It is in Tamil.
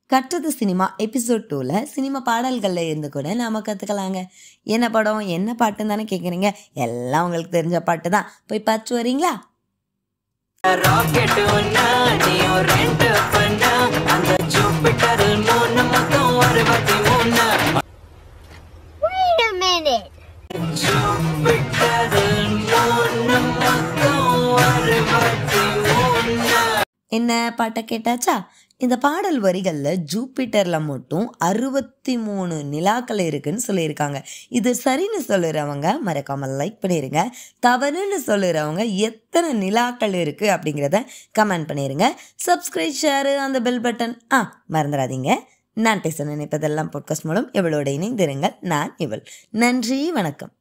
கற்றது சினிமா எபிசோட் டூவில் சினிமா பாடல்களில் இருந்து கூட நாம் கற்றுக்கலாங்க என்ன படம் என்ன பாட்டுன்னு தானே கேட்குறீங்க எல்லாம் உங்களுக்கு தெரிஞ்ச பாட்டு தான் போய் பார்த்து வரீங்களா ராக்கெட் ஒன்னா நீயும் ரெண்ட் பண்ணா அந்த ஜூபிட்டரில் மூணு மொத்தம் அறுபத்தி மூணு Wait a minute. ஜூபிட்டரில் மூணு மொத்தம் அறுபத்தி மூணு என்ன பாட்டை கேட்டாச்சா இந்த பாடல் வரிகளில் ஜூபிட்டரில் மட்டும் அறுபத்தி மூணு நிலாக்கள் இருக்குன்னு சொல்லியிருக்காங்க இது சரின்னு சொல்லுறவங்க மறக்காமல் லைக் பண்ணிடுங்க தவறுன்னு சொல்லுறவங்க எத்தனை நிலாக்கள் இருக்குது அப்படிங்கிறத கமெண்ட் பண்ணிடுங்க சப்ஸ்கிரைப் ஷேரு அந்த பெல் பட்டன் ஆ மறந்துடாதீங்க நான் பேச நினைப்பதெல்லாம் பாட்காஸ்ட் மூலம் இவளோட இணைந்திருங்கள் நான் இவள் நன்றி வணக்கம்